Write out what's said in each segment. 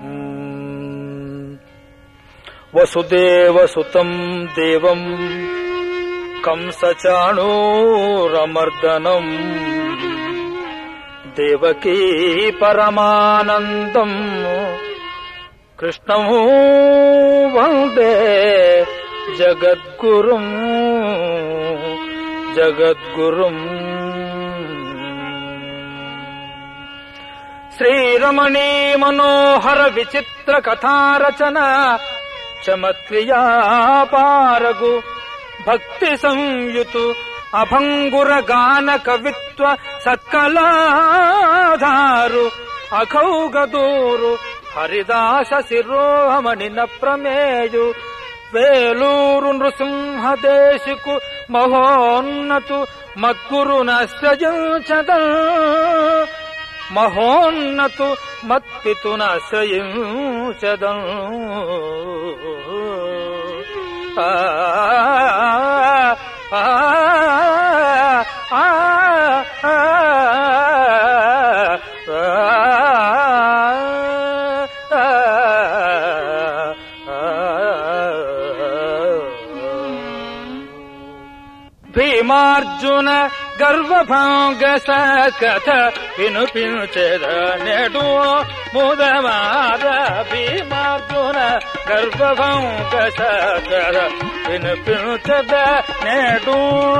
వసుదేవసుతం దేవం కంసచాణూరమర్దనం దేవకీ పరమానందం కృష్ణము వందే జగద్గురుం జగద్గురుం శ్రీరమణీ మనోహర విచిత్ర కథారచన చమత్క్రియాపారగు భక్తి సంయుతు అభంగుర గాన కవిత్వ సత్కలాధారు అఖౌగదూరు హరిదాస శిరోమణిన ప్రమేయు వేలూరు నృసింహదేశికు మహోన్నతు మద్గురు నశ్రయించద మహోన్నతు మత్పితు నశ్రయించద ఆ ఆ ఆ భీమార్జున గర్వభంగ కథ వినుపించెద నెడు ముదమార భీమార్జున గర్వభంగ కథ వినుపించద నేడు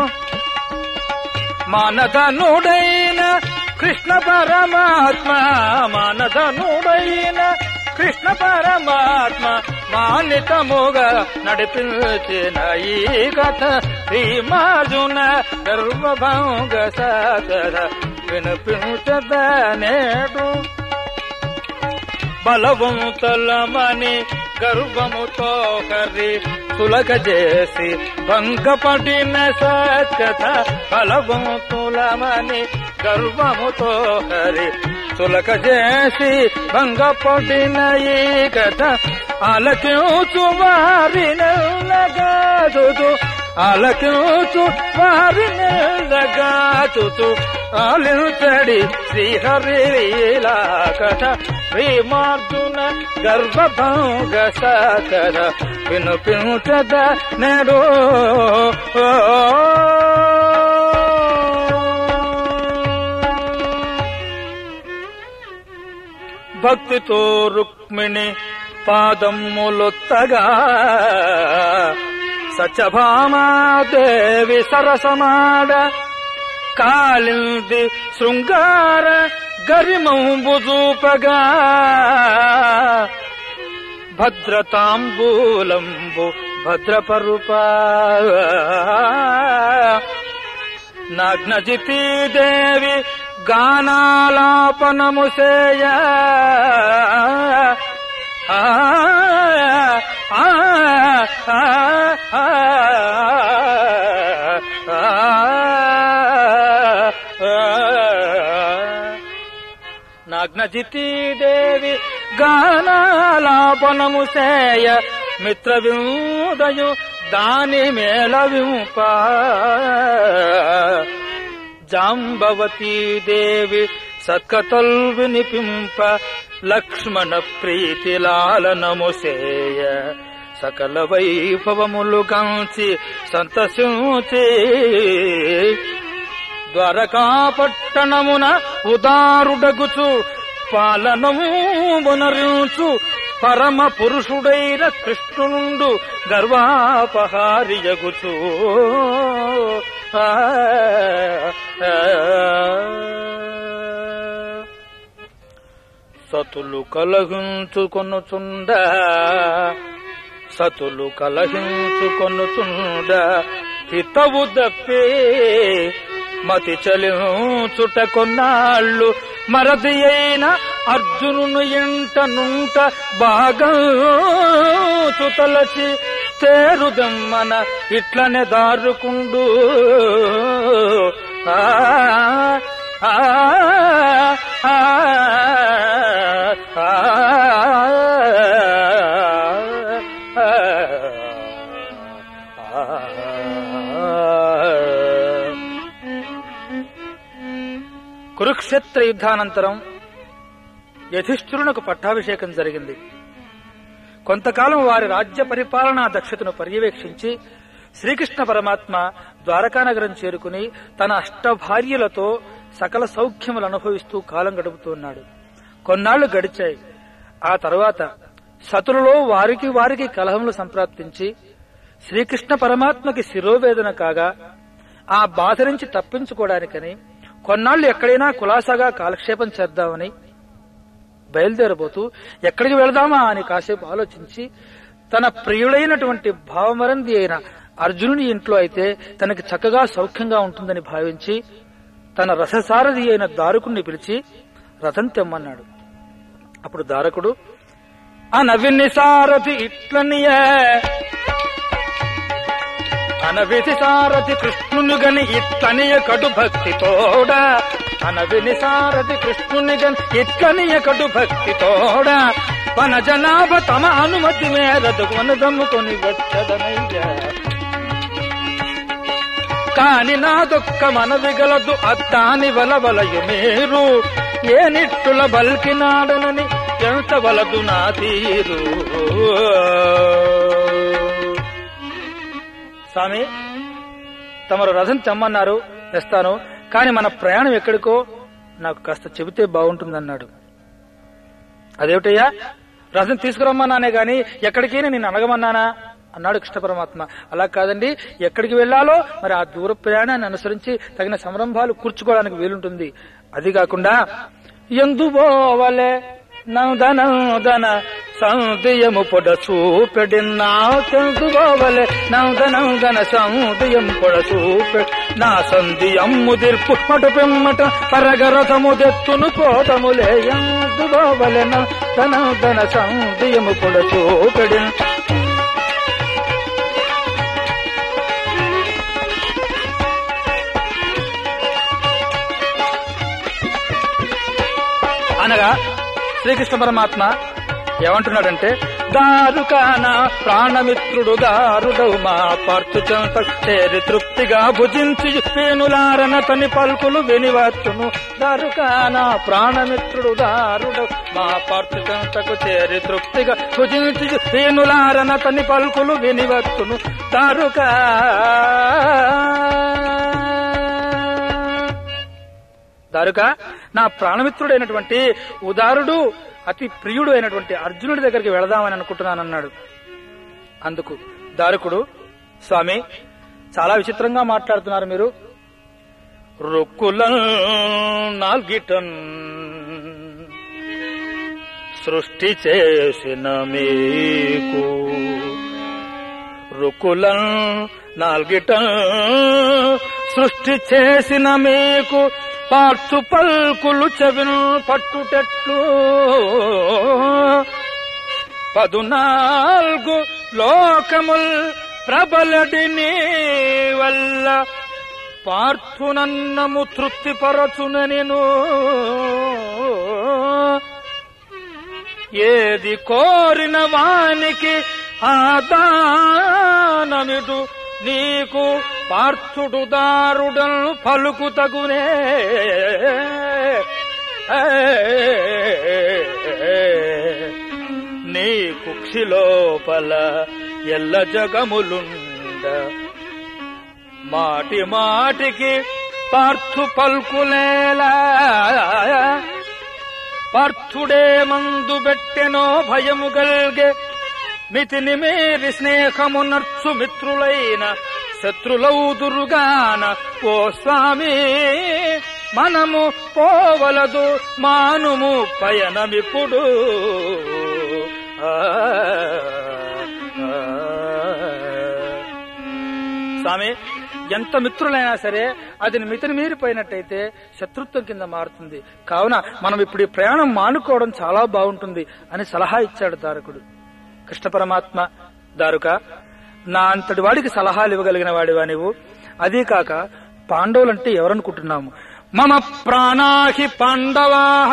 మానధనుడైన కృష్ణ పరమాత్మ మానధనుడైన కృష్ణ పరమాత్మ మానితముగా నడిపించిన ఈ కథ భీమార్జున గర్వభంగ సాగర వినిపించద నేడు బలవంతులమని గర్వముతో కర్రి సులక చేసి భంగపడిన సత్కథ బలవంతులమని గర్వముతో హరి సులక చేసి భంగపడిన ఈ కథ ఆలకించు వారి నెల్లగాదు ఆలకించు వారి నెల్లగాదు ఆలించడి శ్రీహరి లీలా కథ శ్రీమార్జున గర్భభంగ సాకర వినుపించద నేడు భక్తితో రుక్మిణి పాదములొత్తగా సత్యభామాదేవి సరసమాడ కాలింది శృంగార గరిమంబు చూపగా భద్రతాంబూలంబు భద్రపరుప నగ్నజితీదేవి గానాలాపనము సేయ ఆ, ఆ, ఆ, ఆ, నగ్నజితీదేవి గానాలాపనము సేయ మిత్రవిందయు దాని మేళవింప జాంబవతీ దేవి సత్కతల్ వినిపింప లక్ష్మణ ప్రీతి లాలనము సేయ సకల వైభవములు కాంచి సంతసించి ద్వారకాపట్టణమున ఉదారుడగుచు పాలనము మునరించు పరమ పురుషుడైన కృష్ణునుండు గర్వాపహారియగుచు ఆ, ఆ, సతులు కలహించుకొనుచుండ సతులు కలహించుకొనుచుండ హితవు దప్పే మతి చలించుట కొన్నాళ్ళు మరది అయిన అర్జునును ఎంట నుంట బాగా చుతలచి తేరుదమ్మన ఇట్లనే దారుకుండు ఆ ఆ ఆ ఆ కురుక్షేత్ర యుద్ధానంతరం యధిష్ఠిరునకు పట్టాభిషేకం జరిగింది కొంతకాలం వారి రాజ్య పరిపాలనా దక్షతను పర్యవేక్షించి శ్రీకృష్ణ పరమాత్మ ద్వారకానగరం చేరుకుని తన అష్టభార్యలతో సకల సౌఖ్యములు అనుభవిస్తూ కాలం గడుపుతున్నాడు కొన్నాళ్లు గడిచాయి ఆ తరువాత సతులలో వారికి వారికి కలహములు సంప్రాప్తించి శ్రీకృష్ణ పరమాత్మకి శిరోవేదన కాగా ఆ బాధ నుంచి తప్పించుకోవడానికని కొన్నాళ్లు ఎక్కడైనా కులాసాగా కాలక్షేపం చేద్దామని బయలుదేరబోతూ ఎక్కడికి వెళదామా అని కాసేపు ఆలోచించి తన ప్రియుడైనటువంటి భావమరంది అయిన అర్జునుని ఇంట్లో అయితే తనకి చక్కగా సౌఖ్యంగా ఉంటుందని భావించి తన రససారథి అయిన దారుకుణ్ణి పిలిచి రథం తెమ్మన్నాడు అప్పుడు దారకుడు అనవిని సారథి ఇట్లనియే అనవిధి సారథి కృష్ణుని గని ఇట్లనియ కడు భక్తి తోడ అనవిని సారథి కృష్ణుని గని ఇట్లనియ కడు భక్తి తోడ వన జనాభ తమ అనుమతి మేరదు వనదమ్ముకొని వచ్చదనయ్య కాని నా దుఃఖ మనవిగలదు అత్తాని వలవలయు మీరు ఏ నిట్టుల బల్కినాడనని ఎంత వలదు నా తీరు స్వామి తమరు రథం తెమ్మన్నారు తెస్తాను కాని మన ప్రయాణం ఎక్కడికో నాకు కాస్త చెబితే బాగుంటుందన్నాడు అదేమిటయ్యా రథం తీసుకురమ్మన్నానే గాని ఎక్కడికి నేను అడగమన్నానా అన్నాడు కృష్ణ పరమాత్మ అలా కాదండి ఎక్కడికి వెళ్ళాలో మరి ఆ దూర ప్రయాణాన్ని అనుసరించి తగిన సంరంభాలు కూర్చుకోవడానికి వీలుంటుంది అది కాకుండా ఎందు పోవలే నందనందన సందయము పొడ చూపెడిన్నా తెందు పోవలే నందనందన సందయం పొడ చూపె నా సంధియమ్ము దిర్పు మటు పిమ్మట పరగరథము దెత్తును పోతములే ఎందు పోవలే నందనందన సందయము పొడ చూపెడిన్ అనగా శ్రీకృష్ణ పరమాత్మ ఏమంటున్నాడంటే దారుకాన ప్రాణమిత్రుడు దారుడవు మా పర్తు చెంత చేరి తృప్తిగా భుజించి పేనులారన తని పలుకులు వినివచ్చును దారుకాన ప్రాణమిత్రుడు దారుడవు మా పర్తు చెంతకు చేరి తృప్తిగా భుజించి పేనులారన తని పలుకులు వినివచ్చును దారుకా దారుక నా ప్రాణమిత్రుడైనటువంటి ఉదారుడు అతి ప్రియుడు అయినటువంటి అర్జునుడి దగ్గరికి వెళదామని అనుకుంటున్నానన్నాడు అందుకు దారుకుడు స్వామి చాలా విచిత్రంగా మాట్లాడుతున్నారు మీరు రొక్కుల నాల్గిటన్ సృష్టి చేసిన మీకు రుకులం నాల్గిట సృష్టి చేసిన మీకు పార్చు పల్కులు చెవిను పట్టుటెట్లు పదునాల్గు లోకముల్ ప్రబలడిని వల్ల పార్థునన్నము తృప్తిపరచుననిను ఏది కోరిన వానికి ఆదానమిదు నీకు పార్థుడు దారుడను పలుకు తగునే నీ కుక్షిలోపల ఎల్ల జగములుండ మాటి మాటికి పార్థు పల్కులేలా పార్థుడే మందు బెట్టెనో భయము గల్గే మితిని మేరి స్నేహము నర్చు మిత్రులైన శత్రులౌదురుగాన ఓ స్వామి మనము పోవలదు మానుము పయనమిప్పుడు ఆ, ఆ. స్వామి ఎంత మిత్రులైనా సరే అది మితిని మీరిపోయినట్టయితే శత్రుత్వం కింద మారుతుంది కావున మనం ఇప్పుడు ఈ ప్రయాణం మానుకోవడం చాలా బాగుంటుంది అని సలహా ఇచ్చాడు దారకుడు కృష్ణ పరమాత్మ దారుక నా అంతటి వాడికి సలహాలు ఇవ్వగలిగిన వాడివా నీవు అదీ కాక పాండవులంటే ఎవరనుకుంటున్నాము మమ ప్రాణాహి పాండవాహ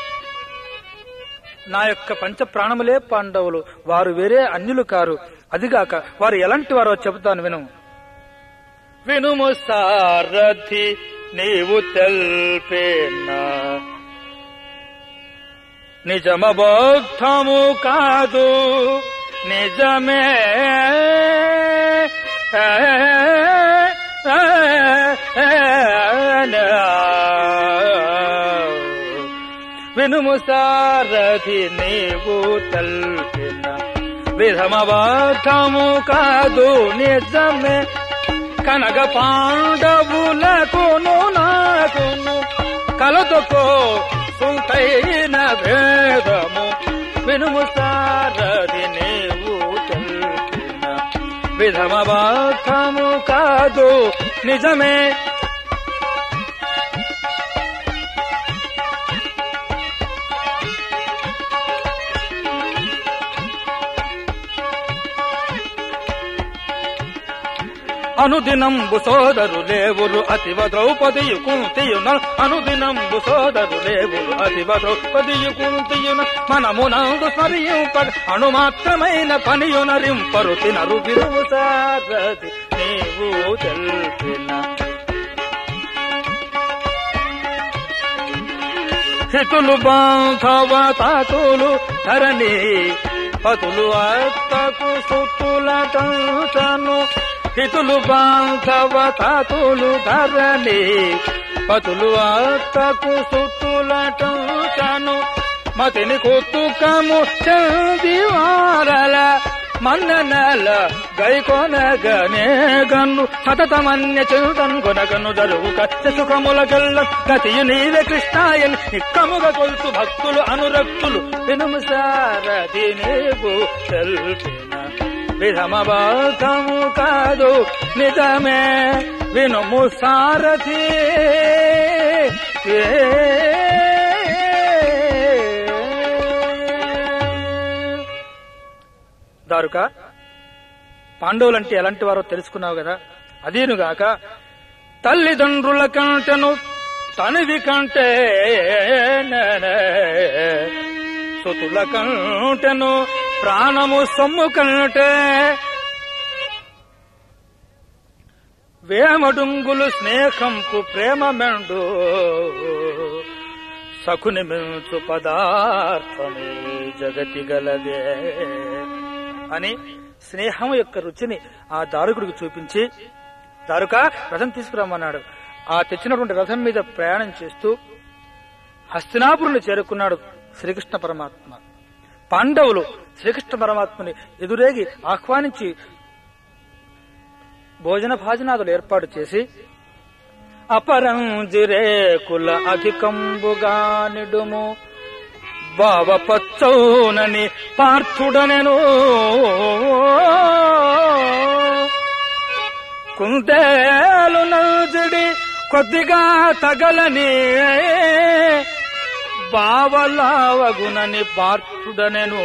నా యొక్క పంచ ప్రాణములే పాండవులు వారు వేరే అన్యులు కారు అదిగాక వారు ఎలాంటి వారో చెబుతాను విను వినుము సారథి నీవు తెల్పేనా నిజమబోద్ధము కాదు నిజమే వినుము సారథి నీవు తల్పిన విధమబోద్ధము కాదు నిజమే కనగ పాండవులకును నాకును కలదుకో సుంతైన భేదము వినుము సారది నీవు తెలిపిన విధమవాకము కాదు నిజమే అనుదినంబు సోదరులేవురు అతివ ద్రౌపదియు కుంతియున అనుదినంబు సోదరులేవురు అతివ ద్రౌపదియు కుంతియున మనమునందు స్మరింప అణుమాత్రమైన పనియునరింపరు తినరు విరువు సారథి నీవు తెల్పిన హితులు బాంధవ తాతులు ధరణి పతులు అత్తకు సుతుల టను హితులు బాంధవ తాతులు ధరణి పతులు అత్తకు సుతుల టను మతిని కొత్తుకము చందివారల మన్ననల గైకొనగనే గన్ను సతతమన్య చింతన్ కొనగను జరువుక సుఖముల గల్ల గతియు నీవే కృష్ణాయన్ నిక్కముగ కొల్తు భక్తులు అనురక్తులు వినుము సారథి నీవు తెల్పిన విధమబాధము కాదు నిజమే వినుము సారథి దారుక పాండవులంటే ఎలాంటి వారో తెలుసుకున్నావు కదా అదేనుగాక తల్లిదండ్రుల కంటను తనివి కంటే సుతుల కంటను ప్రాణము సొమ్ము కంటే వేమడుంగులు స్నేహంపు ప్రేమ మెండు సకుని మించు పదార్థమే జగతి గలదే అని స్నేహం యొక్క రుచిని ఆ దారుకుడికి చూపించి దారుక రథం తీసుకురమ్మన్నాడు ఆ తెచ్చినటువంటి రథం మీద ప్రయాణం చేస్తూ హస్తినాపురుని చేరుకున్నాడు శ్రీకృష్ణ పరమాత్మ పాండవులు శ్రీకృష్ణ పరమాత్మని ఎదురేగి ఆహ్వానించి భోజన భాజనాదులు ఏర్పాటు చేసి అపరంజిరేకుల అధికంబుగా నిడుము బావపచ్చౌనని పార్థుడనెను కుందేలు నజడి కొద్దిగా తగలని బావలావగునని పార్థుడనెను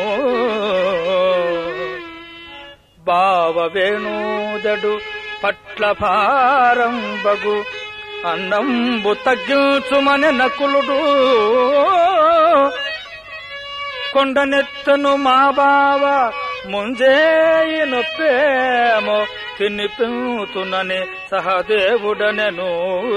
బావ వేణుదడు పట్ల భారంబగు అన్నంబు తగ్గించుమని నకులుడు కొండనెత్తను మా బావ ముంజేయను ప్రేమో తినిపించునని సహదేవుడనెను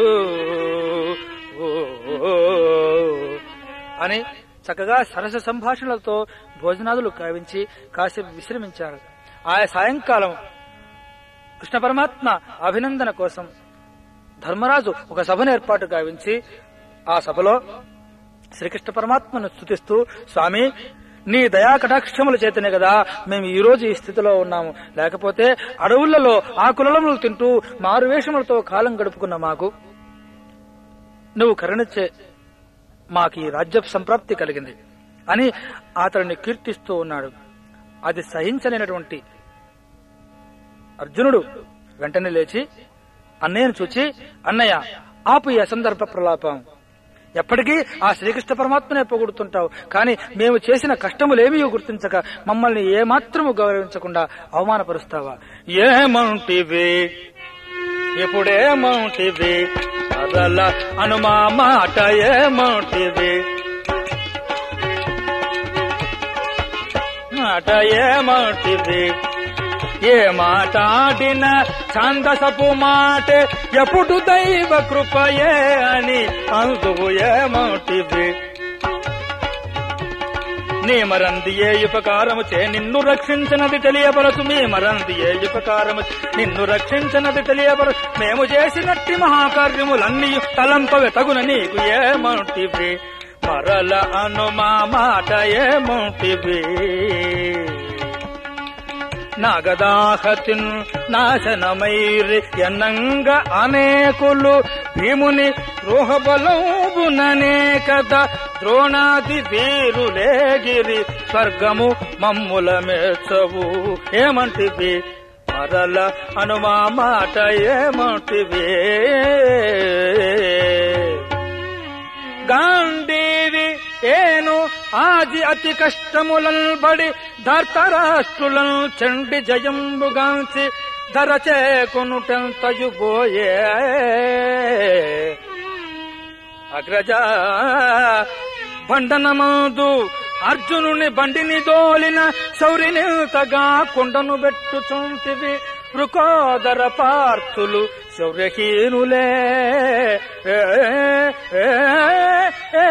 అని చక్కగా సరస సంభాషణలతో భోజనాదులు కావించి కాసేపు విశ్రమించారు ఆయా సాయంకాలం కృష్ణ పరమాత్మ అభినందన కోసం ధర్మరాజు ఒక సభను ఏర్పాటు గావించి ఆ సభలో శ్రీకృష్ణ పరమాత్మను స్థుతిస్తూ స్వామి నీ దయా కటాక్షముల చేతనే కదా మేము ఈ రోజు ఈ స్థితిలో ఉన్నాము లేకపోతే అడవులలో ఆకులములు తింటూ మారువేషములతో కాలం గడుపుకున్న మాకు నువ్వు కరుణిచ్చే మాకు ఈ రాజ్య సంప్రాప్తి కలిగింది అని అతడిని కీర్తిస్తూ ఉన్నాడు అది సహించలేనటువంటి అర్జునుడు వెంటనే లేచి అన్నయ్యను చూచి అన్నయ్య ఆపు ఈ అసందర్భ ప్రలాపం ఎప్పటికీ ఆ శ్రీకృష్ణ పరమాత్మనే పొగుడుతుంటావు కానీ మేము చేసిన కష్టములేమీ గుర్తించక మమ్మల్ని ఏమాత్రము గౌరవించకుండా అవమానపరుస్తావా ఏమంటివి ఇప్పుడేమంటివి అదల అనుమా మాట ఏమంటివి మాట ఏమంటివి ఏ మాటాడిన ఛాందసపు మాట ఎప్పుడు దైవ కృపయే అని అందువు ఏమంటివి నీ మరంది ఏ ఉపకారము చే నిన్ను రక్షించినది తెలియబరచు మీ మరంది ఏ ఉపకారము చే నిన్ను రక్షించినది తెలియబరచు మేము చేసినట్టి మహాకార్యములన్నీ తలంపవే తగున నీకు ఏమంటివి మరల అను మా మాట ఏమంటివి నాగదాహతిన్ నాశనమైరి ఎన్నంగ అనేకులు భీముని ద్రోహబలంబుననే కదా ద్రోణాది వీరులేగిరి స్వర్గము మమ్ముల మెచ్చవు ఏమంటివి మరల అనుమా మాట ఏమంటివి గాంధీవి ఏను ఆది అతి కష్టములన్ బడి ధర్తరాష్ట్రులను చండి జయంబుగాంచి ధర చేకొనుటెంతయు పోయే అగ్రజ బండనమందు అర్జునుని బండిని దోలిన శౌరినితగా కొండను పెట్టుచుంటివి వృకోదర పార్థులు శౌర్యహీనులే ఏ, ఏ, ఏ,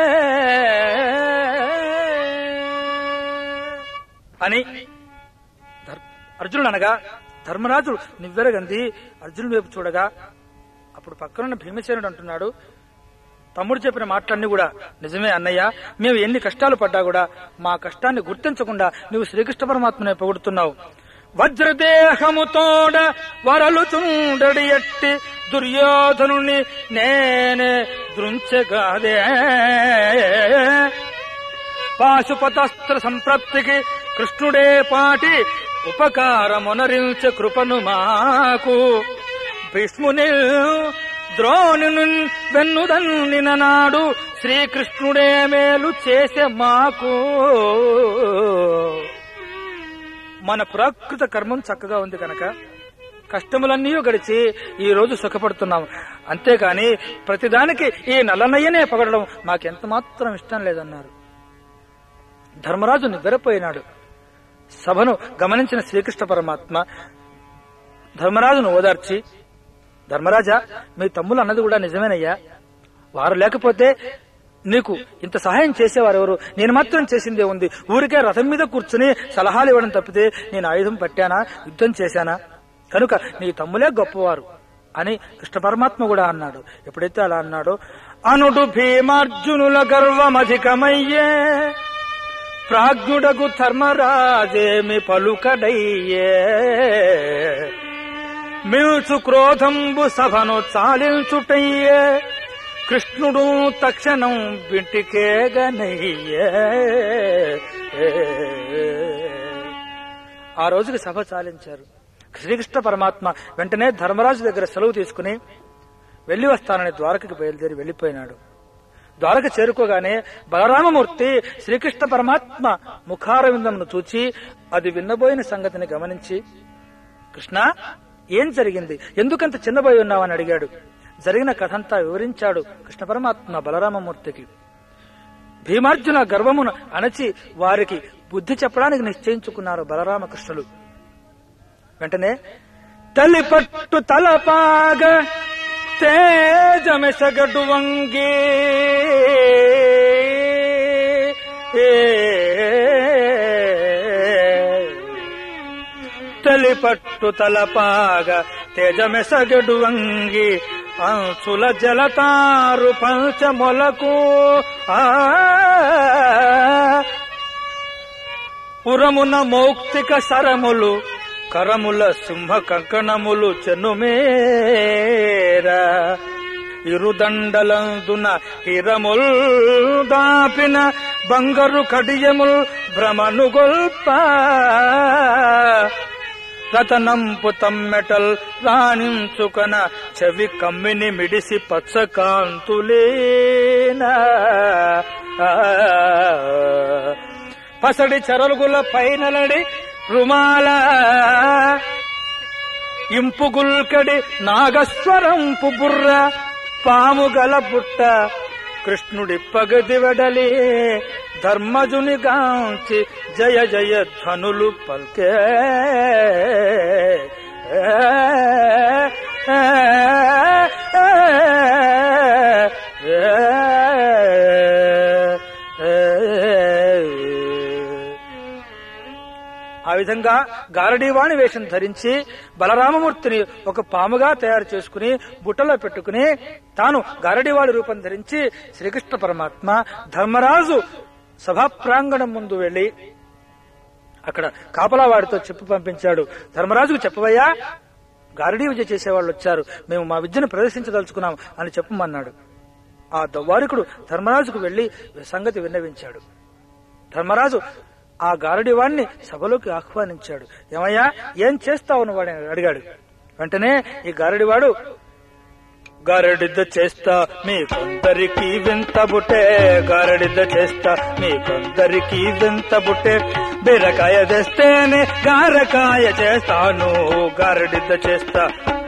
అని ధర్- అర్జునుడు అనగా ధర్మరాజు నివ్వెరగంది అర్జునుడి వైపు చూడగా అప్పుడు పక్కనున్న భీమసేనుడు అంటున్నాడు తమ్ముడు చెప్పిన మాటలన్నీ కూడా నిజమే అన్నయ్య మేము ఎన్ని కష్టాలు పడ్డా కూడా మా కష్టాన్ని గుర్తించకుండా నువ్వు శ్రీకృష్ణ పరమాత్మనే పొగుడుతున్నావు వజ్రదేహముతోడ వరలు చుండడి ఎట్టి దుర్యోధనుని నేనే దృంచగాదే పాశుపతస్త్ర సంప్రాప్తికి కృష్ణుడే పాటి ఉపకారమునరించ కృపను మాకు భీష్ముని ద్రోణుని వెన్నుదన్నిన నాడు శ్రీకృష్ణుడే మేలు చేసే మాకు మన ప్రాకృత కర్మం చక్కగా ఉంది కనుక కష్టములన్నీ గడిచి ఈ రోజు సుఖపడుతున్నాం అంతేకాని ప్రతిదానికి ఈ నల్లనయ్యనే పగడడం మాకెంత మాత్రం ఇష్టం లేదన్నారు ధర్మరాజు నివ్వెరపోయినాడు సభను గమనించిన శ్రీకృష్ణ పరమాత్మ ధర్మరాజును ఓదార్చి ధర్మరాజా మీ తమ్ములు అన్నది కూడా నిజమేనయ్యా వారు లేకపోతే నీకు ఇంత సహాయం చేసేవారు ఎవరు నేను మాత్రం చేసిందే ఉంది ఊరికే రథం మీద కూర్చుని సలహాలు ఇవ్వడం తప్పితే నేను ఆయుధం పట్టానా యుద్ధం చేశానా కనుక నీ తమ్ములే గొప్పవారు అని కృష్ణ పరమాత్మ కూడా అన్నాడు ఎప్పుడైతే అలా అన్నాడో అనుడు భీమార్జునుల గర్వమధికమయ్యే ప్రాజ్ఞుడగు ధర్మరాజేమి పలుకడయ్యే మిల్చు క్రోధంబు సభను చాలించుటయ్యే కృష్ణుడు తక్షణం వింటికేగనయ్యే ఆ రోజుకి సభ చాలించారు శ్రీకృష్ణ పరమాత్మ వెంటనే ధర్మరాజు దగ్గర సెలవు తీసుకుని వెళ్లి వస్తానని ద్వారకకి బయలుదేరి వెళ్లిపోయినాడు ద్వారక చేరుకోగానే బలరామమూర్తి శ్రీకృష్ణ పరమాత్మ ముఖారవిందమును చూచి అది విన్నబోయిన సంగతిని గమనించి కృష్ణ ఏం జరిగింది ఎందుకంత చిన్నబోయి ఉన్నావని అడిగాడు జరిగిన కథంతా వివరించాడు కృష్ణ పరమాత్మ బలరామమూర్తికి భీమార్జున గర్వమును అణచి వారికి బుద్ధి చెప్పడానికి నిశ్చయించుకున్నారు బలరామకృష్ణులు వెంటనే తల్లి పట్టు తలపాగ తేజమెసగడు వంగి తలి పట్టు తలపాగ తేజమెసగడు వంగి అంచుల జలతారు పంచమొలకు ఆ పురమున మౌక్తిక సరములు కరముల సింహ కంకణములు చెన్నుమేరా ఇరుదండలందున హిరముల్ దాపిన బంగారు కడియముల్ భ్రమను గొల్ప రతనంపు తమ్మెటల్ రాణించుకన చెవి కమ్మిని మిడిసి పచ్చ కాంతులేనా పసడి చరలుగుల పైనలడి రుమాల ఇంపుగుల్కడి నాగస్వరంపు బుర్ర పాముగల బుట్ట కృష్ణుడి పగది వెడలి ధర్మజుని గాంచి జయ జయ ధ్వనులు పల్కే ఆ విధంగా గారడీవాణి వేషం ధరించి బలరామమూర్తిని ఒక పాముగా తయారు చేసుకుని బుట్టలో పెట్టుకుని తాను గారడీవాడి రూపం ధరించి శ్రీకృష్ణ పరమాత్మ ధర్మరాజు సభా ప్రాంగణం ముందు వెళ్లి అక్కడ కాపలా వాడితో చెప్పు పంపించాడు ధర్మరాజుకు చెప్పవయ్యా గారడీ విద్య చేసేవాళ్ళు వచ్చారు మేము మా విద్యను ప్రదర్శించదలుచుకున్నాం అని చెప్పమన్నాడు ఆ దవ్వారికుడు ధర్మరాజుకు వెళ్లి సంగతి విన్నవించాడు ధర్మరాజు ఆ గారడి వాడిని సభలోకి ఆహ్వానించాడు ఏమయ్యా ఏం చేస్తావు నువ్వు వాడిని అడిగాడు వెంటనే ఈ గారడివాడు గారడిద్ద చేస్తా మీ కొందరికి వింత బుట్టే గారడిద్ద చేస్తా మీ కొందరికి వింత బుట్టే బీరకాయ తెస్తేనే గారకాయ చేస్తాను గారడిద్ద చేస్తా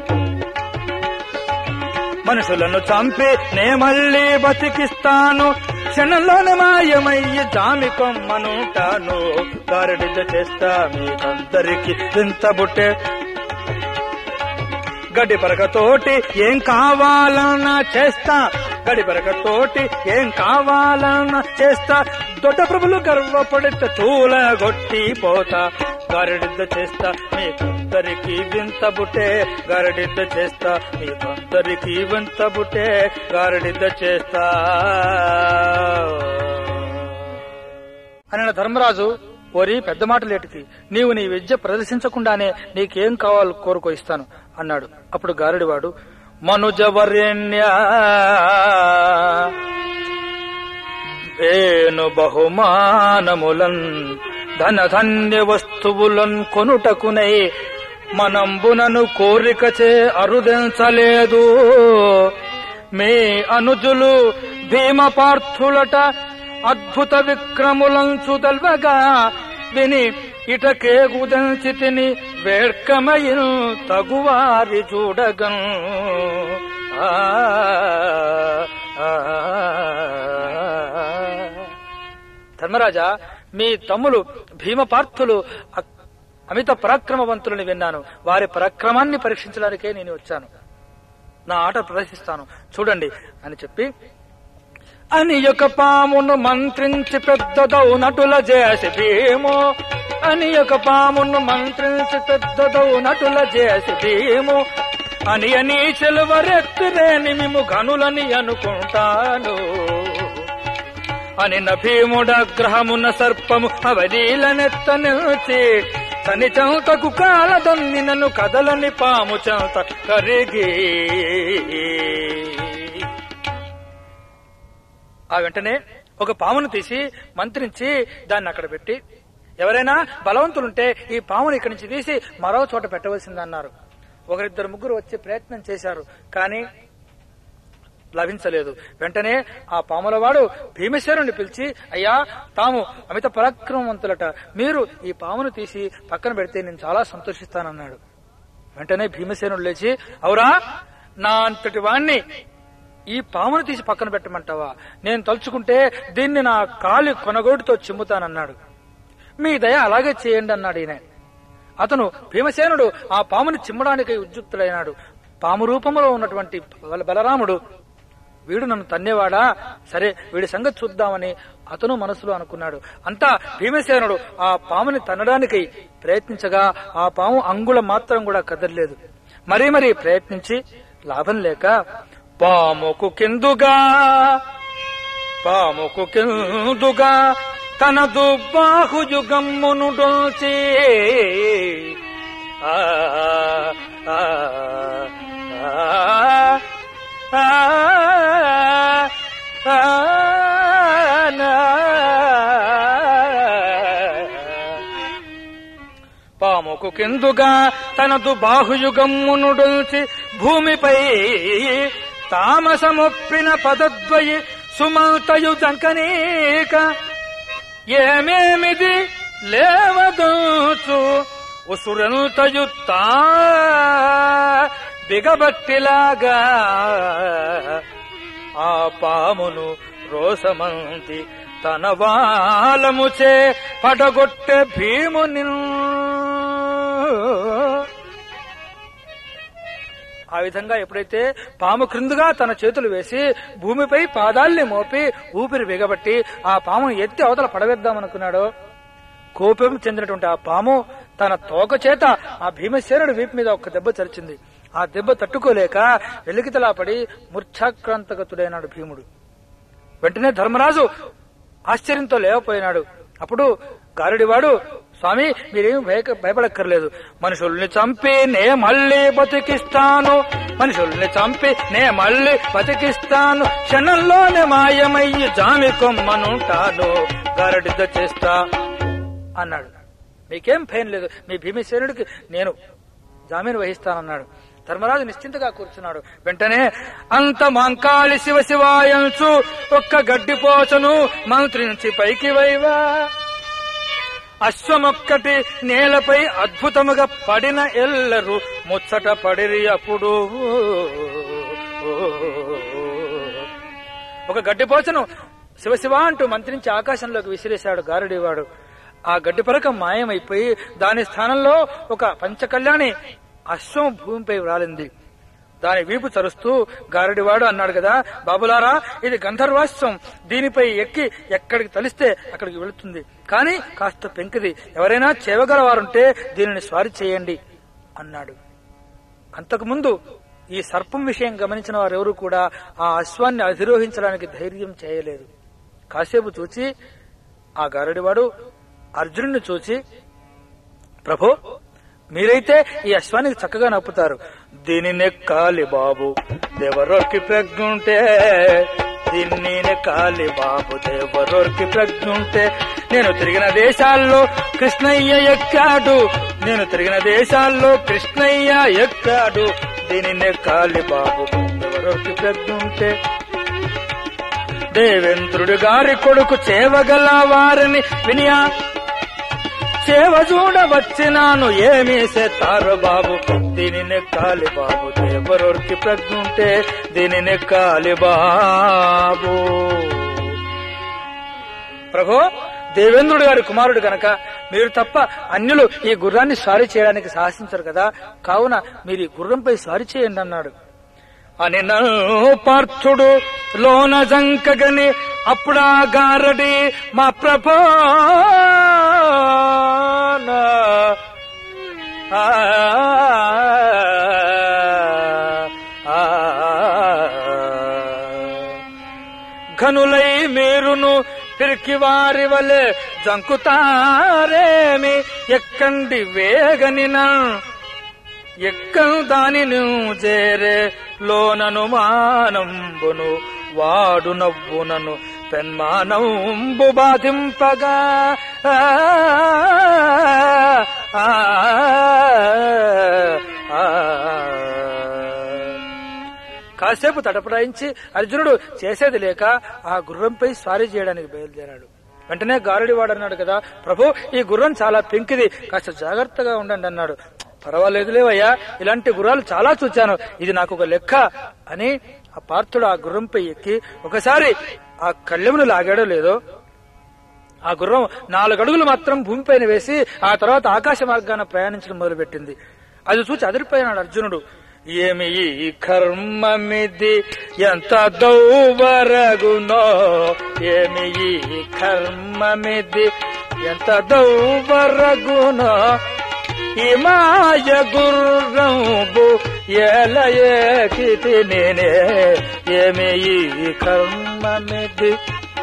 మనుషులను చంపి నే మళ్ళీ బతికిస్తాను క్షణంలోనే మాయమయ్యి జామి కొమ్మనుంటాను గారడిద్ద చేస్తా మీకందరికి వింత బుట్టే గడి పరకతోటి ఏం కావాలన్నా చేస్తా గడి పరకతోటి ఏం కావాలన్నా చేస్తా దొడ్డ ప్రభులు గర్వపడితే తూల గొట్టి పోతా గారడిద్ద చేస్తా మీకందరికి వింత బుట్టే గారడిద్ద చేస్తా మీకందరికి వింత బుట్టే గారడిద్ద చేస్తా అని ధర్మరాజు ఓరి పెద్ద మాటలేటికి నీవు నీ విద్య ప్రదర్శించకుండానే నీకేం కావాలో కోరుకో ఇస్తాను అన్నాడు అప్పుడు గారడివాడు మనుజవర్యన్య వేణు బహుమానములన్ ధన ధన్య వస్తువులన్ కొనుటకునై మనంబునను కోరికచే అరుదించలేదు మీ అనుజులు భీమపార్థులట అద్భుత విక్రములంచు తెల్వగా విని ఇటకే గుదంచితిని వేడ్కమయిను తగువారి చూడగన్ ఆ, ఆ, ధర్మరాజా మీ తమ్ములు భీమపార్థులు అ- అమిత పరాక్రమవంతులని విన్నాను వారి పరాక్రమాన్ని పరీక్షించడానికే నేను వచ్చాను నా ఆట ప్రదర్శిస్తాను చూడండి అని చెప్పి అని యొక్క పామును మంత్రించి పెద్దదౌ నటుల చేసి భీము అని యొక్క పామును మంత్రించి పెద్దదౌ నటుల చేసి భీము అని అని చెలువరెత్తులేని మిము గనులని అనుకుంటాను అని భీముడ గ్రహమున సర్పము అవలీలనెత్త నిలిచి తని చంతకు కాలదన్ని నన్ను కదలని పాము చంత కరిగి ఆ వెంటనే ఒక పామును తీసి మంత్రించి దాన్ని అక్కడ పెట్టి ఎవరైనా బలవంతులుంటే ఈ పామును ఇక్కడి నుంచి తీసి మరో చోట పెట్టవలసిందన్నారు ఒకరిద్దరు ముగ్గురు వచ్చే ప్రయత్నం చేశారు కానీ లభించలేదు వెంటనే ఆ పాములవాడు భీమేశ్వరుని పిలిచి అయ్యా తాము అమిత పరాక్రమవంతులట మీరు ఈ పామును తీసి పక్కన పెడితే నేను చాలా సంతోషిస్తానన్నాడు వెంటనే భీమసేనుడు లేచి అవురా నా అంతటి వాణ్ణి ఈ పామును తీసి పక్కన పెట్టమంటావా నేను తలుచుకుంటే దీన్ని నా కాలి కొనగోటితో చిమ్ముతానన్నాడు మీ దయ అలాగే చేయండి అన్నాడు ఈయన అతను భీమసేనుడు ఆ పాముని చిమ్మడానికి ఉద్యుక్తుడైనాడు పాము రూపంలో ఉన్నటువంటి బల- బలరాముడు వీడు నన్ను తన్నేవాడా సరే వీడి సంగతి చూద్దామని అతను మనసులో అనుకున్నాడు అంతా భీమసేనుడు ఆ పాముని తన్నడానికి ప్రయత్నించగా ఆ పాము అంగుళం మాత్రం కూడా కదలలేదు మరీ మరీ ప్రయత్నించి లాభం లేక పాముకు కిందుగా పాముకు కిందుగా తన దుబ్బాహుయుగమ్మును డోల్చి ఆ, ఆ, ఆ, ఆ, ఆ, నా. పాముకు కిందుగా తనదు బాహుయుగమ్మునుడుల్చి భూమిపై తామసమొప్పిన పదద్వయి సుమంతయు దంకనీక ఏమేమిది లేవదూచు ఉసురంతయు తా బిగబట్టిలాగా ఆ పామును రోసమంతి తన వాలముచే పడగొట్టె భీముని ఆ విధంగా ఎప్పుడైతే పాము క్రిందుగా తన చేతులు వేసి భూమిపై పాదాల్ని మోపి ఊపిరి బిగబట్టి ఆ పామును ఎత్తి అవతల పడవేద్దామనుకున్నాడో కోపం చెందినటువంటి ఆ పాము తన తోక చేత ఆ భీమసేనుడి వీపు మీద ఒక దెబ్బ చరిచింది ఆ దెబ్బ తట్టుకోలేక వెలికితలా పడి మూర్ఛాక్రాంతగతుడైనాడు భీముడు వెంటనే ధర్మరాజు ఆశ్చర్యంతో లేవపోయినాడు అప్పుడు గారుడివాడు స్వామి మీరేం భయ భయపడక్కర్లేదు మనుషుల్ని చంపి నే మళ్ళీ బతికిస్తాను మనుషుల్ని చంపి నే మళ్ళీ బతికిస్తాను క్షణంలోనే మాయమయ్యి జామి కొమ్మనుంటాను గారడితో చేస్తా అన్నాడు మీకేం భయం లేదు మీ భీమసేనుడికి నేను జామీను వహిస్తానన్నాడు ధర్మరాజు నిశ్చింతగా కూర్చున్నాడు వెంటనే అంత మంకాళి శివ శివాయంచు ఒక్క గడ్డిపోచను మంత్రించి పైకి వైవా అశ్వమొక్కటి నేలపై అద్భుతముగా పడిన ఎల్లరు ముచ్చట పడిరి అప్పుడు ఒక గడ్డిపోచను శివశివ అంటూ మంత్రించి ఆకాశంలోకి విసిరేశాడు గారుడివాడు ఆ గడ్డి పరకం మాయమైపోయి దాని స్థానంలో ఒక పంచకళ్యాణి అశ్వం భూమిపై వ్రాలింది దాని వీపు చరుస్తూ గారడివాడు అన్నాడు కదా బాబులారా ఇది గంధర్వాశ్వం దీనిపై ఎక్కి ఎక్కడికి తలిస్తే అక్కడికి వెళుతుంది కానీ కాస్త పెంకిది ఎవరైనా చేయగలవారుంటే దీనిని స్వారీ చేయండి అన్నాడు అంతకుముందు ఈ సర్పం విషయం గమనించిన వారెవరూ కూడా ఆ అశ్వాన్ని అధిరోహించడానికి ధైర్యం చేయలేదు కాసేపు చూచి ఆ గారడివాడు అర్జునుడిని చూచి ప్రభు మీరైతే ఈ అశ్వానికి చక్కగా నప్పుతారు దీనిని కాలి బాబు దేవరోకి ప్రజ్ఞుంటే దీన్ని కాలి బాబు దేవరోకి ప్రజ్ఞుంటే నేను తిరిగిన దేశాల్లో కృష్ణయ్య ఎక్కాడు నేను తిరిగిన దేశాల్లో కృష్ణయ్య ఎక్కాడు దీనిని కాలి బాబు దేవరోకి ప్రజ్ఞుంటే దేవేంద్రుడి గారి కొడుకు చేవగల వారిని వినియా చేవ చూడ వచ్చినాను ఏమీ సెత్తారు బాబు దీనిని కాలి బాబు దేవరోర్కి ప్రజ్ఞుంటే దీనిని కాలి బాబు ప్రభు దేవేంద్రుడు గారి కుమారుడు గనక మీరు తప్ప అన్యులు ఈ గుర్రాన్ని స్వారీ చేయడానికి సాహసించరు కదా కావున మీరు ఈ గుర్రంపై స్వారీ చేయండి అన్నాడు అని పార్థుడు లోన జంకగని అప్పుడా గారడి మా ప్రభో ఘనులై మీరును పిరికి వారి వలె జంకుతారేమి ఎక్కండి వేగనినా ఎక్కను దాని చేరే లోనను మానంబును వాడు నవ్వునను పెన్మానంబు బాధింపగా ఆ, ఆ, ఆ, కాసేపు తటపడాయించి అర్జునుడు చేసేది లేక ఆ గుర్రంపై స్వారీ చేయడానికి బయలుదేరాడు వెంటనే గారుడివాడు అన్నాడు కదా ప్రభు ఈ గుర్రం చాలా పెంకిది కాస్త జాగ్రత్తగా ఉండండి అన్నాడు పర్వాలేదులేవయ్యా ఇలాంటి గుర్రాలు చాలా చూచాను ఇది నాకు ఒక లెక్క అని ఆ పార్థుడు ఆ గుర్రంపై ఎక్కి ఒకసారి ఆ కళ్ళెమును లాగాడో లేదో ఆ గుర్రం నాలుగు అడుగులు మాత్రం భూమిపైన వేసి ఆ తర్వాత ఆకాశ మార్గాన ప్రయాణించడం మొదలుపెట్టింది అది చూచి అదిరిపోయినాడు అర్జునుడు ఏమి ఈ కర్మమిది ఎంత దౌవరగునో ఏమి ఈ కర్మమిది ఎంత దౌవరగునో ఈ మాయ గుర్రంబు ఎలయేకితి నేనే ఏమి ఈ కర్మమిది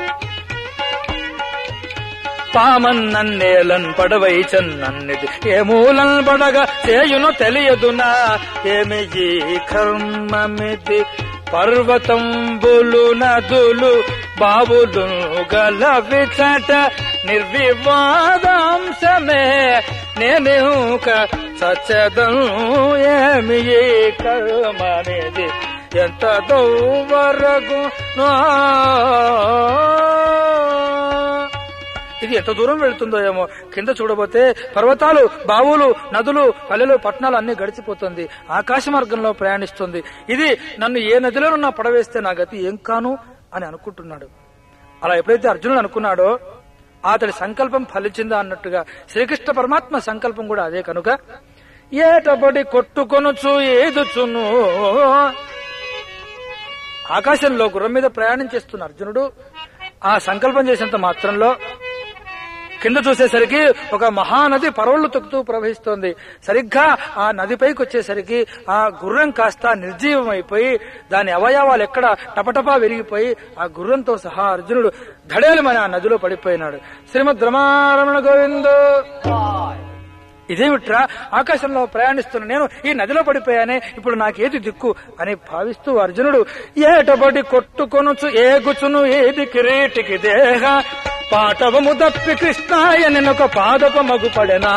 పామన్నన్నేలన్ పడవై చెన్నన్నిది ఏ మూలన్ పడగా చేయును తెలియదునా ఏమి ఈ కర్మమిది పర్వతంబులు నదులు బావులు గల విచట నిర్వివాదాంశమే నేనుక సచ్చదం ఏమి ఈ కర్మమిది ఎంత దౌవరగు ఇది ఎంత దూరం వెళ్తుందో ఏమో కింద చూడబోతే పర్వతాలు బావులు నదులు పల్లెలు పట్టణాలు అన్ని గడిచిపోతుంది ఆకాశ మార్గంలో ప్రయాణిస్తుంది ఇది నన్ను ఏ నదిలోనున్నా పడవేస్తే నా గతి ఏం కాను అని అనుకుంటున్నాడు అలా ఎప్పుడైతే అర్జునుడు అనుకున్నాడో అతడి సంకల్పం ఫలించిందా అన్నట్టుగా శ్రీకృష్ణ పరమాత్మ సంకల్పం కూడా అదే కనుక ఏటబడి కొట్టుకొనుచు ఏదుచును ఆకాశంలో గుర్రం మీద ప్రయాణం చేస్తున్న అర్జునుడు ఆ సంకల్పం చేసినంత మాత్రంలో కింద చూసేసరికి ఒక మహానది పరవళ్లు తొక్కుతూ ప్రవహిస్తోంది సరిగ్గా ఆ నదిపైకి వచ్చేసరికి ఆ గుర్రం కాస్త నిర్జీవమైపోయి దాని అవయవాలు ఎక్కడ టపటపా విరిగిపోయి ఆ గుర్రంతో సహా అర్జునుడు ధడేలమని ఆ నదిలో పడిపోయినాడు శ్రీమద్ రమారమణ గోవిందో ఇదేమిట్రా ఆకాశంలో ప్రయాణిస్తున్న నేను ఈ నదిలో పడిపోయానే ఇప్పుడు నాకేది దిక్కు అని భావిస్తూ అర్జునుడు ఏటబడి కొట్టుకొనుచు ఏగుచును ఏది కిరీటికి దేహ పాటవము దప్పి కృష్ణాయ నినొక పాదప మగుపడెనా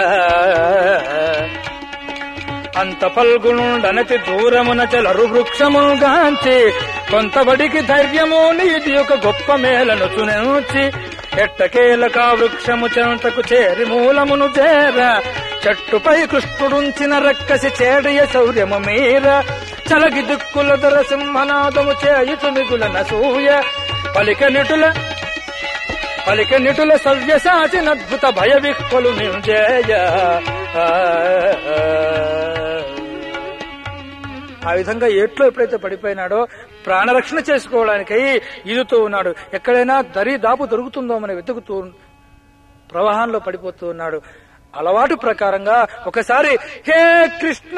అంత పల్గుణుండనతి దూరమున చలరు వృక్షముగాంచి కొంతబడికి ధైర్యము నీది ఒక గొప్ప మేలను చునెంచి ఎట్టకేలక వృక్షము చెంతకు చేరి మూలమును చేర చెట్టుపై కృష్ణుడుంచిన రక్కసి చేడియ శౌర్యము మీర చలగి దిక్కుల దర సింహనాదము చేయుచు మిగుల నసూయ పలిక నిటుల పలిక నిటుల సవ్యసాచిన అద్భుత భయ విహ్వలు నిజయ ఆ విధంగా ఏట్లో ఎప్పుడైతే పడిపోయినాడో ప్రాణరక్షణ చేసుకోవడానికై ఈదుతూ ఉన్నాడు ఎక్కడైనా దరి దాపు దొరుకుతుందో మనం వెతుకుతూ ప్రవాహంలో పడిపోతూ ఉన్నాడు అలవాటు ప్రకారంగా ఒకసారి హే కృష్ణ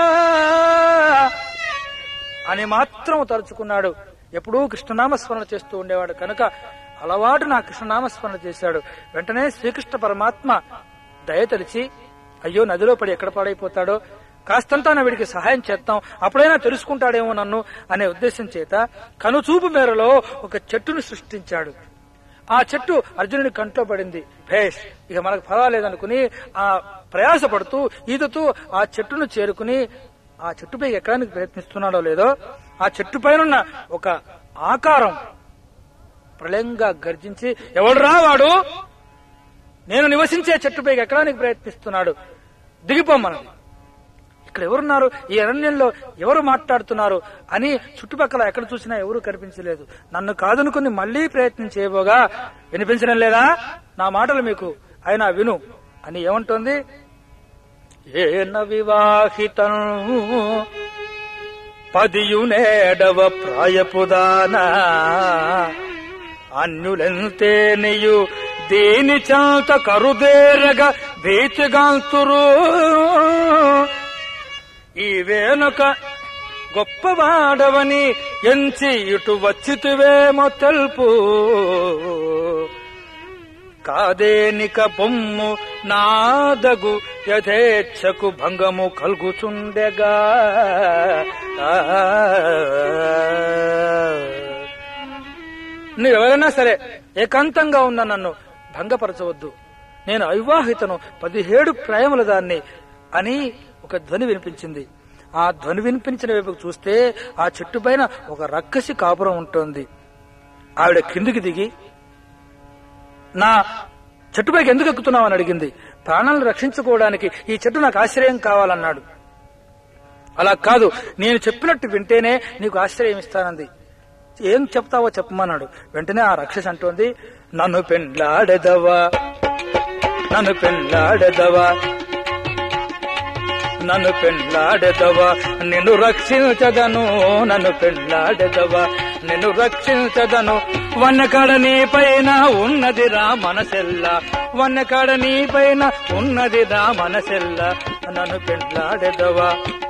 అని మాత్రం తలుచుకున్నాడు ఎప్పుడూ కృష్ణనామస్మరణ చేస్తూ ఉండేవాడు కనుక అలవాటు నా కృష్ణనామస్మరణ చేశాడు వెంటనే శ్రీకృష్ణ పరమాత్మ దయ తెలిసి అయ్యో నదిలో పడి ఎక్కడ పాడైపోతాడో కాస్తంతా నా వీడికి సహాయం చేద్దాం అప్పుడైనా తెలుసుకుంటాడేమో నన్ను అనే ఉద్దేశం చేత కనుచూపు మేరలో ఒక చెట్టును సృష్టించాడు ఆ చెట్టు అర్జునుడి కంట్లో పడింది భేష్ ఇక మనకు పర్వాలేదనుకుని ఆ ప్రయాసపడుతూ ఈదుతూ ఆ చెట్టును చేరుకుని ఆ చెట్టుపై ఎక్కడానికి ప్రయత్నిస్తున్నాడో లేదో ఆ చెట్టు పైన ఒక ఆకారం ప్రళయంగా గర్జించి ఎవడురా వాడు నేను నివసించే చెట్టుపైకి ఎక్కడానికి ప్రయత్నిస్తున్నాడు దిగిపోమ్మన్నది ఇక్కడ ఎవరున్నారు ఈ అరణ్యంలో ఎవరు మాట్లాడుతున్నారు అని చుట్టుపక్కల ఎక్కడ చూసినా ఎవరు కనిపించలేదు నన్ను కాదనుకుని మళ్లీ ప్రయత్నం చేయబోగా వినిపించడం లేదా నా మాటలు మీకు అయినా విను అని ఏమంటోంది ఏన వివాహితం పదియునేడవ ప్రాయపుదాన అన్యులెంతేనియు దేని చాత కరుదేరగ భీతిగాంతురు ఈ వేనుక గొప్పవాడవని ఎంచి ఇటు వచ్చితివేమో తెలుపు కాదేనిక బొమ్ము నాదగు యథేచ్ఛకు భంగము కలుగుచుండెగా నువ్వెవరైనా సరే ఏకాంతంగా ఉన్న నన్ను భంగపరచవద్దు నేను అవివాహితను పదిహేడు ప్రేమల దాన్ని అని ఒక ధ్వని వినిపించింది ఆ ధ్వని వినిపించిన వైపు చూస్తే ఆ చెట్టు పైన ఒక రక్కసి కాపురం ఉంటుంది ఆవిడ కిందికి దిగి నా చెట్టుపైకి ఎందుకు ఎక్కుతున్నావు అని అడిగింది ప్రాణాలను రక్షించుకోవడానికి ఈ చెట్టు నాకు ఆశ్రయం కావాలన్నాడు అలా కాదు నేను చెప్పినట్టు వింటేనే నీకు ఆశ్రయం ఇస్తానంది ఏం చెప్తావో చెప్పమన్నాడు వెంటనే ఆ రక్షసి అంటోంది నన్ను పెండ్లాడెదవా నన్ను పెండ్లాడెదవా నన్ను పెండ్లాడెదవా నిన్ను రక్షించదను నన్ను పెండ్లాడెదవా నిన్ను రక్షించదను వన్నకాడ నీ పైన ఉన్నది రా మనసెల్ల వన్నకాడ నీ పైన ఉన్నది రా మనసెల్ల నన్ను పెండ్లాడెదవా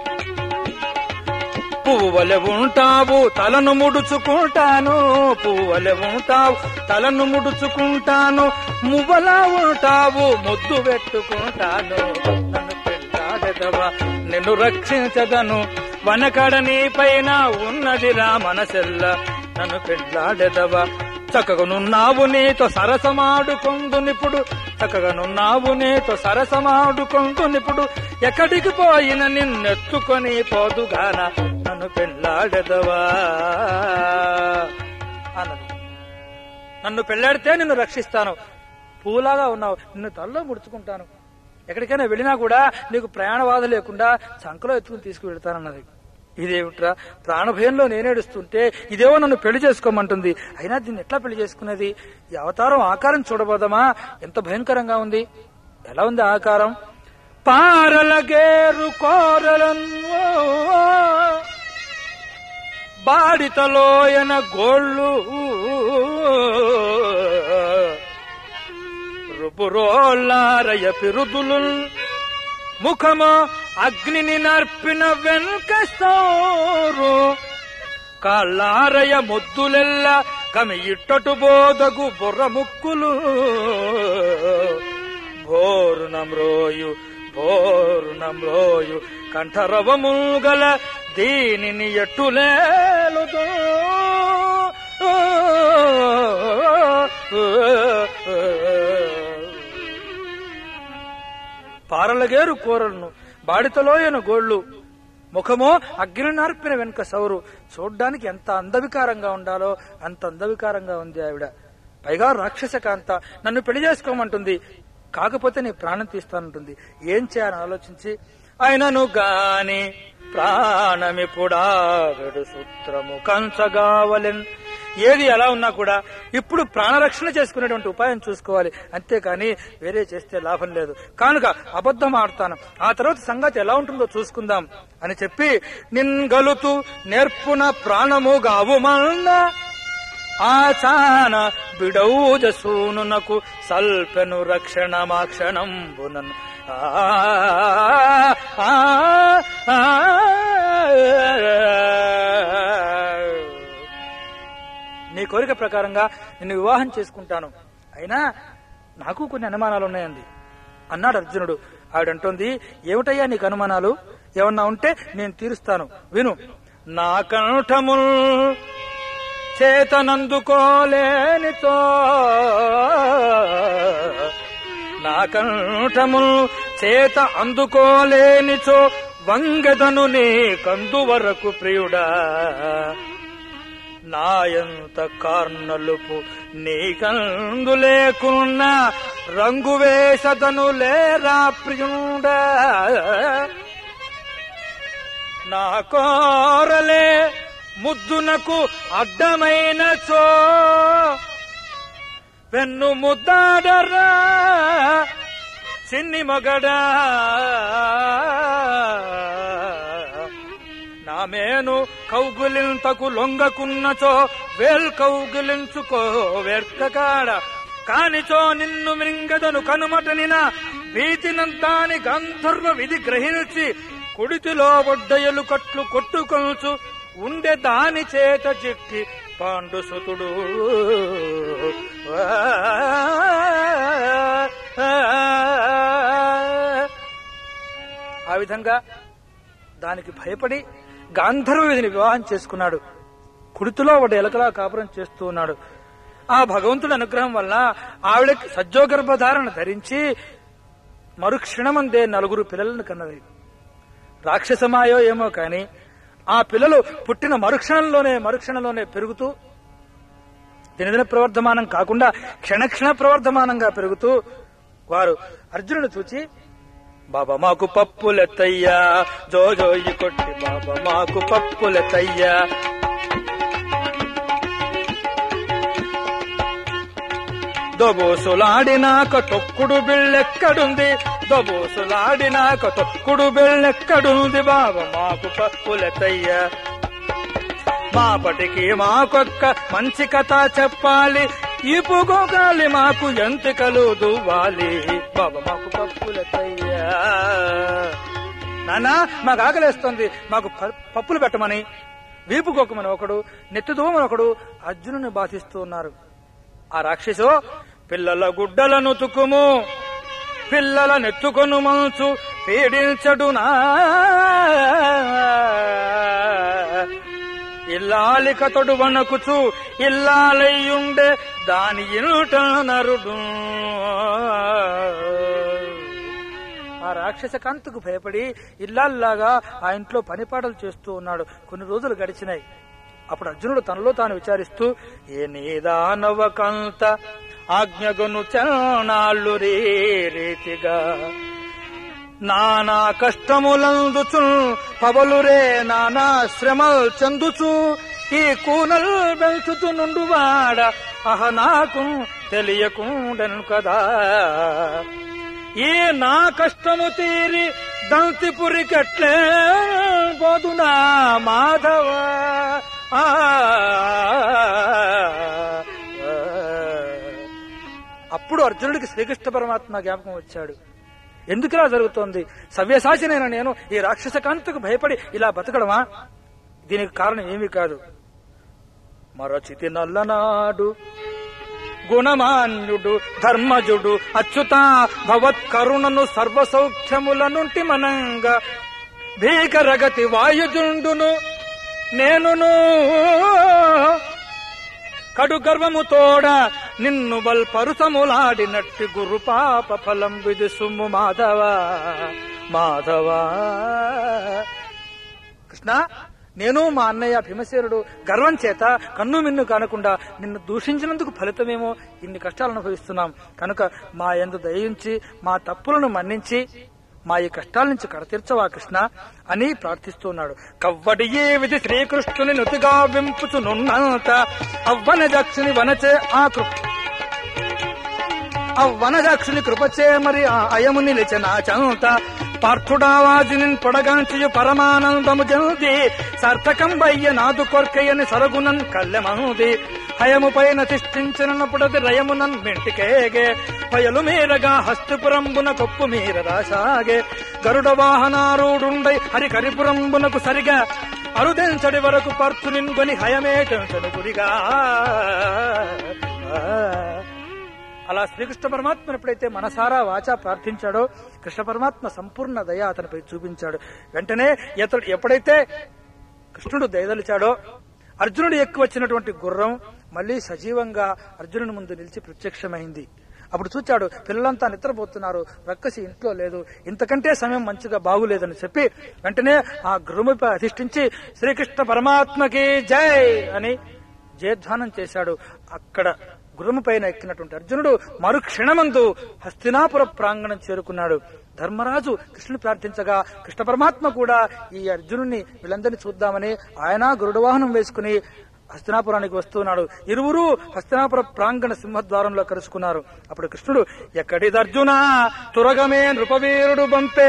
పువ్వులే ఉంటావు తలను ముడుచుకుంటాను పువ్వులే ఉంటావు తలను ముడుచుకుంటాను మువ్వలా ఉంటావు ముద్దు పెట్టుకుంటాను నన్ను పెళ్ళాడెదవా నిన్ను రక్షించదను వనకడ నీ పైన ఉన్నదిరా మనసెల్ల నన్ను పెళ్ళాడెదవా చక్కగనున్నావు నీతో సరసమాడుకొందునిప్పుడు చక్కగనున్నావు నీతో సరసమాడుకొందునిప్పుడు ఎక్కడికి పోయిన నిన్నెత్తుకొని పోదుగాన నన్ను పెళ్ళాడెదవా అన్నది నన్ను పెళ్ళాడితే నిన్ను రక్షిస్తాను పూలాగా ఉన్నావు నిన్ను తల్లో ముడుచుకుంటాను ఎక్కడికైనా వెళ్ళినా కూడా నీకు ప్రయాణ బాధ లేకుండా చంకలో ఎత్తుకుని తీసుకువెళ్తానన్నది ఇదేమిట్రా ప్రాణభయంలో నేనేడుస్తుంటే ఇదేవో నన్ను పెళ్లి చేసుకోమంటుంది అయినా దీన్ని ఎట్లా పెళ్లి చేసుకునేది ఈ అవతారం ఆకారం చూడబోదామా ఎంత భయంకరంగా ఉంది ఎలా ఉంది ఆకారం పారలగేరు కోరలను బాడితలోయన గోళ్ళు బుర్రు బురోలారయ పిరుదులు ముఖము అగ్నిని నర్పిన వెంకస్తోరు కాళ్ళారయ ముద్దులెల్ల కమి ఇట్టటు బోదగు బుర్ర ముక్కులు భోరునమ్రోయు భోరునమ్రోయు కంఠరవముగల దీనిని ఎట్టులేలుదో పారలగేరు కూరలను బాడితలోయన గోళ్లు ముఖమో అగ్ని నార్పిన వెనుక సౌరు చూడ్డానికి ఎంత అందవికారంగా ఉండాలో అంత అందవికారంగా ఉంది ఆవిడ పైగా రాక్షస కాంత నన్ను పెళ్లి చేసుకోమంటుంది కాకపోతే నీ ప్రాణం తీస్తానంటుంది ఏం చేయాలని ఆలోచించి ఆయనను గాని ప్రాణమిపుడాగడు సూత్రము కంచగావలెన్ ఏది ఎలా ఉన్నా కూడా ఇప్పుడు ప్రాణరక్షణ చేసుకునేటువంటి ఉపాయం చూసుకోవాలి అంతేకాని వేరే చేస్తే లాభం లేదు కానుక అబద్ధం ఆడతాను ఆ తర్వాత సంగతి ఎలా ఉంటుందో చూసుకుందాం అని చెప్పి నిన్గలుతూ నేర్పున ప్రాణము గావుమన్న ఆచాన బిడౌజసూనునకు సల్పెను రక్షణ మాక్షణంబునన్ ఆ ఆ, ఆ, నీ కోరిక ప్రకారంగా నిన్ను వివాహం చేసుకుంటాను అయినా నాకు కొన్ని అనుమానాలు ఉన్నాయండి అన్నాడు అర్జునుడు ఆవిడంటోంది ఏమిటయ్యా నీకు అనుమానాలు ఏమన్నా ఉంటే నేను తీరుస్తాను విను నా కంఠముల్ చేతనందుకోలేనితో నా కంఠముల్ చేత అందుకోలేనిచో వంగెదను నీ కందు వరకు ప్రియుడా నాయంత కార్నలుపు నీకందు లేకున్నా రంగు వేసదను లేరా ప్రియుడా నా కోరలే ముద్దునకు అడ్డమైన చో వెన్ను ముద్దాడరా చిన్ని మగడా నామేను కౌగులింతకు లొంగకున్నచో వేల్ కౌగులించుకో వెర్కకాడ కానిచో నిన్ను మింగదను కనుమటనిన భీతినంతాని గంధర్వ విధి గ్రహించి కుడితిలో ఒడ్డయలు కట్లు కొట్టుకొనుచు ఉండే దాని చేత చిట్టి పాండుసుతుడు ఆ విధంగా దానికి భయపడి గాంధర్వ విధిని వివాహం చేసుకున్నాడు కుడితిలో ఒకటి ఎలకలా కాపురం చేస్తూ ఉన్నాడు ఆ భగవంతుడి అనుగ్రహం వల్ల ఆవిడకి సజ్జోగర్భధారణ ధరించి మరుక్షణమందే నలుగురు పిల్లలను కన్నది రాక్షసమాయో ఏమో కాని ఆ పిల్లలు పుట్టిన మరుక్షణంలోనే మరుక్షణంలోనే పెరుగుతూ దినదిన ప్రవర్ధమానం కాకుండా క్షణక్షణ ప్రవర్ధమానంగా పెరుగుతూ వారు అర్జునుడు చూచి బాబా మాకు పప్పులెత్తయ్యా జోజోయి కొట్టి బాబా మాకు పప్పులెత్తయ్యా దొబోసులాడినాక తొక్కుడు బిళ్ళెక్కడుంది దొబోసులాడినాక తొక్కుడు బిళ్ళెక్కడుంది బాబా మాకు పప్పులెత్తయ్యా మాపటికి మాకొక్క మంచి కథ చెప్పాలి ఇపుగోగాలి మాకు ఎంతికలు దువ్వాలి బాబా మాకు పప్పులెత్తయ్యా నానా మాకు ఆకలేస్తుంది మాకు ప- పప్పులు పెట్టమని వీపుకోకమని ఒకడు నెత్తిదోమని ఒకడు అర్జునుని బాధిస్తూ ఉన్నారు ఆ రాక్షసో పిల్లల గుడ్డలను తుకుము పిల్లల నెత్తుకొను మంచు పీడించడునా ఇల్లాలి కతడు వణకుచు ఇల్లాలయ్యుండే దాని ఇంట నరుడు ఆ రాక్షస కాంతకు భయపడి ఇల్లాల్లాగా ఆ ఇంట్లో పనిపాటలు చేస్తూ ఉన్నాడు కొన్ని రోజులు గడిచినాయి అప్పుడు అర్జునుడు తనలో తాను విచారిస్తూ ఏ నీదానవ కంత ఆజ్ఞగను చనాళ్ళు రే రీతిగా నానా కష్టములందుచు పవలురే నానా శ్రమల్ చెందుచు ఈ కూనల్ బెంచుచు నుండువాడ అహ నాకు తెలియకుండను కదా ఈ నా కష్టము తీరి దంతిపురికట్లే పోదునా మాధవ ఆ. అప్పుడు అర్జునుడికి శ్రీకృష్ణ పరమాత్మ జ్ఞాపకం వచ్చాడు ఎందుకులా జరుగుతోంది సవ్యసాచినైన నేను ఈ రాక్షస కాంతకు భయపడి ఇలా బతకడమా దీనికి కారణం ఏమీ కాదు మరచితి నల్లనాడు గుణమాన్యుడు ధర్మజుడు అచ్యుత భవత్ కరుణను సర్వ సౌఖ్యములనుంటి మనంగా భీకరగతి వాయుజుండును నేనును కడు గర్వము తోడ నిన్ను బల్ పరుసములాడినట్టి గురు పాప ఫలం విధి సుమ్ము మాధవ మాధవ కృష్ణ నేను మా అన్నయ్య భీమసేనుడు గర్వం చేత కన్ను మిన్ను కానకుండా నిన్ను దూషించినందుకు ఫలితమేమో ఇన్ని కష్టాలు అనుభవిస్తున్నాం కనుక మా ఎందు దయించి మా తప్పులను మన్నించి మా ఈ కష్టాల నుంచి కడతీర్చవా కృష్ణ అని ప్రార్థిస్తున్నాడు కవ్వడి ఏ విధి శ్రీకృష్ణుని నుతిగా వింపుచునున్నంత అవ్వన దక్షిణి వనచే ఆ కృప ఆ వనదాక్షుని కృపచే మరి ఆ అయము నిలిచిన చంత పార్థుడావాజిని పొడగాంచియు పరమానందము జనుది సార్థకం బయ్య నాదు కొర్కయ్యని సరగునన్ కళ్ళెమనుది హయము పైన తిష్ఠించినప్పుడది రయమునన్ మెంటికేగే పయలు మీరగా హస్తిపురంబున కొప్పు మీర రాసాగే గరుడ వాహనారూఢుండై హరి కరిపురంబునకు సరిగా అరుదెంచడి వరకు పర్తునిన్గొని హయమే టెన్షన్ గురిగా అలా శ్రీకృష్ణ పరమాత్మ ఎప్పుడైతే మనసారా వాచా ప్రార్థించాడో కృష్ణ పరమాత్మ సంపూర్ణ దయ అతనిపై చూపించాడు వెంటనే ఇతడు ఎప్పుడైతే కృష్ణుడు దయదలిచాడో అర్జునుడు ఎక్కువ వచ్చినటువంటి గుర్రం మళ్ళీ సజీవంగా అర్జునుని ముందు నిలిచి ప్రత్యక్షమైంది అప్పుడు చూచాడు పిల్లలంతా నిద్రపోతున్నారు రక్కసి ఇంట్లో లేదు ఇంతకంటే సమయం మంచిగా బాగులేదని చెప్పి వెంటనే ఆ గురుముపై అధిష్ఠించి శ్రీకృష్ణ పరమాత్మకి జై అని జయధ్వానం చేశాడు అక్కడ గురుము పైన ఎక్కినటువంటి అర్జునుడు మరుక్షణమందు హస్తినాపుర ప్రాంగణం చేరుకున్నాడు ధర్మరాజు కృష్ణుని ప్రార్థించగా కృష్ణ పరమాత్మ కూడా ఈ అర్జునుడిని వీళ్ళందరినీ చూద్దామని ఆయన గరుడ వాహనం వేసుకుని హస్తినాపురానికి వస్తున్నాడు ఇరువురు హస్తినాపుర ప్రాంగణ సింహద్వారంలో కలుసుకున్నారు అప్పుడు కృష్ణుడు ఎక్కడిదర్జున తురగమే నృపవీరుడు పంపే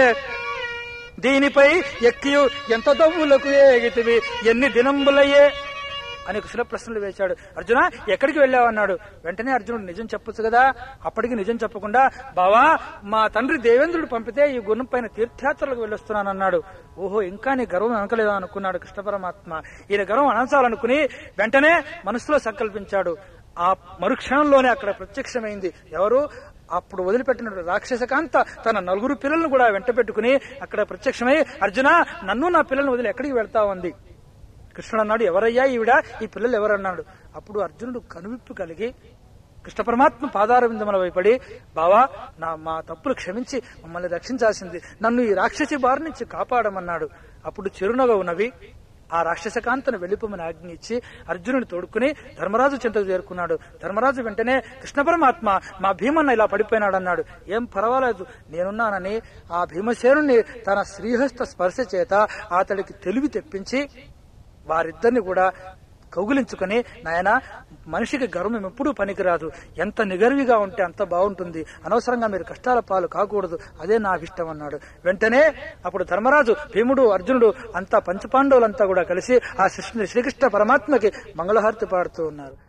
దీనిపై ఎక్కియు ఎంత దవ్వులకు ఏగితివి ఎన్ని దినంబులయ్యే అని కుశల ప్రశ్నలు వేశాడు అర్జున ఎక్కడికి వెళ్ళావన్నాడు వెంటనే అర్జునుడు నిజం చెప్పొచ్చు కదా అప్పటికి నిజం చెప్పకుండా బావా మా తండ్రి దేవేంద్రుడు పంపితే ఈ గుణం పైన తీర్థయాత్రలకు వెళ్ళొస్తున్నానన్నాడు ఓహో ఇంకా నీ గర్వం అనకలేదా అనుకున్నాడు కృష్ణ పరమాత్మ ఈయన గర్వం అనంచాలనుకుని వెంటనే మనసులో సంకల్పించాడు ఆ మరుక్షణంలోనే అక్కడ ప్రత్యక్షమైంది ఎవరు అప్పుడు వదిలిపెట్టిన రాక్షసకాంత తన నలుగురు పిల్లలను కూడా వెంట పెట్టుకుని అక్కడ ప్రత్యక్షమై అర్జున నన్ను నా పిల్లల్ని వదిలి ఎక్కడికి వెళ్తావు అంది కృష్ణుడు అన్నాడు ఎవరయ్యా ఈవిడ ఈ పిల్లలు ఎవరన్నాడు అప్పుడు అర్జునుడు కనువిప్పు కలిగి కృష్ణ పరమాత్మ పాదార విందముల వైపడి బావా నా మా తప్పులు క్షమించి మమ్మల్ని రక్షించాల్సింది నన్ను ఈ రాక్షసి బారి నుంచి కాపాడమన్నాడు అప్పుడు చిరునవ్వు నవ్వి ఆ రాక్షసకాంతను వెళ్ళిపోమని ఆజ్ఞ ఇచ్చి అర్జునుని తోడుకుని ధర్మరాజు చింతకు చేరుకున్నాడు ధర్మరాజు వెంటనే కృష్ణ పరమాత్మ మా భీమన్న ఇలా పడిపోయినాడు అన్నాడు ఏం పర్వాలేదు నేనున్నానని ఆ భీమసేనుని తన శ్రీహస్త స్పర్శ చేత అతడికి తెలివి తెప్పించి వారిద్దరిని కూడా కౌగులించుకొని నాయన మనిషికి గర్వం ఎప్పుడూ పనికిరాదు ఎంత నిగర్విగా ఉంటే అంత బాగుంటుంది అనవసరంగా మీరు కష్టాల పాలు కాకూడదు అదే నా ఇష్టం అన్నాడు వెంటనే అప్పుడు ధర్మరాజు భీముడు అర్జునుడు అంతా పంచపాండవులంతా కూడా కలిసి ఆ శ్రీ శ్రీకృష్ణ పరమాత్మకి మంగళహారతి పాడుతూ ఉన్నారు